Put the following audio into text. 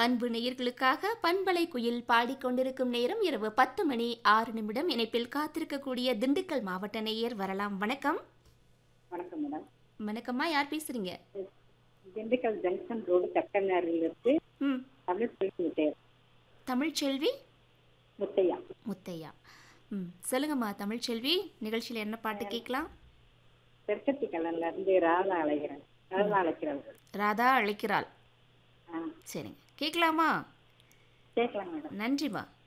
அன்பு நேயர்களுக்காக பண்பலை குயில் பாடிக்கொண்டிருக்கும் நேரம் இரவு பத்து மணி ஆறு நிமிடம் இணைப்பில் காத்திருக்கக்கூடிய திண்டுக்கல் மாவட்ட நேயர் வரலாம் வணக்கம் வணக்கம் மேடம் வணக்கம்மா யார் பேசுறீங்க திண்டுக்கல் ஜங்ஷன் ரோடு சக்கநாரில் இருந்து ம் தமிழ் செல்வி முத்தையா தமிழ்ச்செல்வி முத்தையா முத்தையா ம் சொல்லுங்கம்மா தமிழ்ச்செல்வி நிகழ்ச்சியில் என்ன பாட்டு கேட்கலாம் தெற்கத்தி கல்லன்ல இருந்து ராதா அழைக்கிறேன் ராதா அழைக்கிறேன் ராதா அழைக்கிறாள் ஆ சரிங்க கேட்கலாமா கேட்கலாம் மேடம் நன்றிம்மா